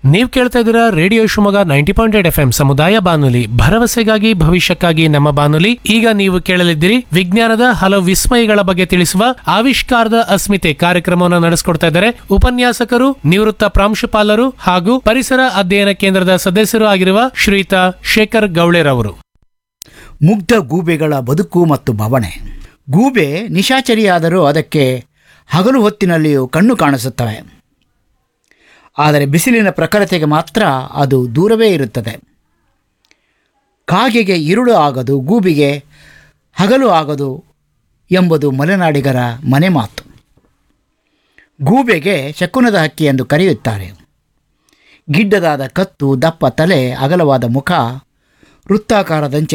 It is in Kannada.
ನೀವು ಕೇಳ್ತಾ ಇದ್ದೀರಾ radio Shivamogga ninety point eight F M ಸಮುದಾಯ ಬಾನುಲಿ ಭರವಸೆಗಾಗಿ ಭವಿಷ್ಯಕ್ಕಾಗಿ ನಮ್ಮ ಬಾನುಲಿ ಈಗ ನೀವು ಕೇಳಲಿದ್ದೀರಿ ವಿಜ್ಞಾನದ ಹಲವು ವಿಸ್ಮಯಗಳ ಬಗ್ಗೆ ತಿಳಿಸುವ ಆವಿಷ್ಕಾರದ ಅಸ್ಮಿತೆ ಕಾರ್ಯಕ್ರಮವನ್ನು ನಡೆಸಿಕೊಡ್ತಾ ಇದ್ದಾರೆ ಉಪನ್ಯಾಸಕರು ನಿವೃತ್ತ ಪ್ರಾಂಶುಪಾಲರು ಹಾಗೂ ಪರಿಸರ ಅಧ್ಯಯನ ಕೇಂದ್ರದ ಸದಸ್ಯರು ಆಗಿರುವ ಶ್ರೀಯುತ ಶೇಖರ್ ಗೌಳೆರವರು ಮುಗ್ಧ ಗೂಬೆಗಳ ಬದುಕು ಮತ್ತು ಬವಣೆ ಗೂಬೆ ನಿಶಾಚರಿಯಾದರೂ ಅದಕ್ಕೆ ಹಗಲು ಹೊತ್ತಿನಲ್ಲಿಯೂ ಕಣ್ಣು ಕಾಣಿಸುತ್ತವೆ ಆದರೆ ಬಿಸಿಲಿನ ಪ್ರಖರತೆಗೆ ಮಾತ್ರ ಅದು ದೂರವೇ ಇರುತ್ತದೆ ಕಾಗೆಗೆ ಇರುಳು ಆಗದು ಗೂಬಿಗೆ ಹಗಲು ಆಗದು ಎಂಬುದು ಮಲೆನಾಡಿಗರ ಮನೆ ಮಾತು ಗೂಬೆಗೆ ಶಕುನದ ಹಕ್ಕಿ ಎಂದು ಕರೆಯುತ್ತಾರೆ ಗಿಡ್ಡದಾದ ಕತ್ತು ದಪ್ಪ ತಲೆ ಅಗಲವಾದ ಮುಖ ವೃತ್ತಾಕಾರದಂಚೆ